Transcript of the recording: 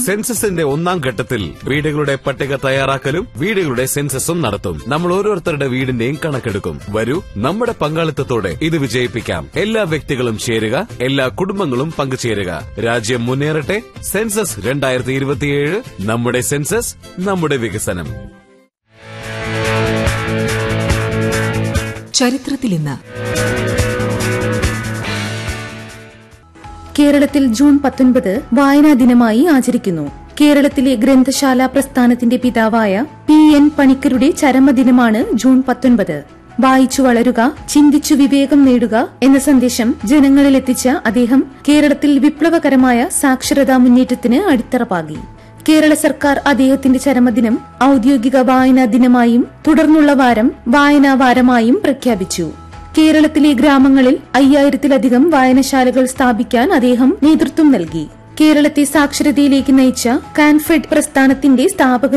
സെൻസസിന്റെ ഒന്നാം ഘട്ടത്തിൽ വീടുകളുടെ പട്ടിക തയ്യാറാക്കലും വീടുകളുടെ സെൻസസും നടത്തും നമ്മൾ ഓരോരുത്തരുടെ വീടിന്റെയും കണക്കെടുക്കും വരൂ നമ്മുടെ പങ്കാളിത്തത്തോടെ ഇത് വിജയിപ്പിക്കാം എല്ലാ വ്യക്തികളും ചേരുക എല്ലാ കുടുംബങ്ങളും പങ്കുചേരുക രാജ്യം മുന്നേറട്ടെ സെൻസസ് രണ്ടായിരത്തി ഇരുപത്തിയേഴ് നമ്മുടെ സെൻസസ് നമ്മുടെ വികസനം ചരിത്രത്തിൽ ഇന്ന് കേരളത്തിൽ ജൂൺ പത്തൊൻപത് വായനാ ദിനമായി ആചരിക്കുന്നു കേരളത്തിലെ ഗ്രന്ഥശാല പ്രസ്ഥാനത്തിന്റെ പിതാവായ പി എൻ പണിക്കരുടെ ചരമദിനമാണ് ജൂൺ പത്തൊൻപത് വായിച്ചു വളരുക ചിന്തിച്ചു വിവേകം നേടുക എന്ന സന്ദേശം ജനങ്ങളിൽ എത്തിച്ച അദ്ദേഹം കേരളത്തിൽ വിപ്ലവകരമായ സാക്ഷരതാ മുന്നേറ്റത്തിന് അടിത്തറ പാകി കേരള സർക്കാർ അദ്ദേഹത്തിന്റെ ചരമദിനം ഔദ്യോഗിക വായനാ ദിനമായും തുടർന്നുള്ള വാരം വായനാ വാരമായും പ്രഖ്യാപിച്ചു കേരളത്തിലെ ഗ്രാമങ്ങളിൽ അയ്യായിരത്തിലധികം വായനശാലകൾ സ്ഥാപിക്കാൻ അദ്ദേഹം നേതൃത്വം നൽകി കേരളത്തെ സാക്ഷരതയിലേക്ക് നയിച്ച കാൻഫെഡ് പ്രസ്ഥാനത്തിന്റെ സ്ഥാപക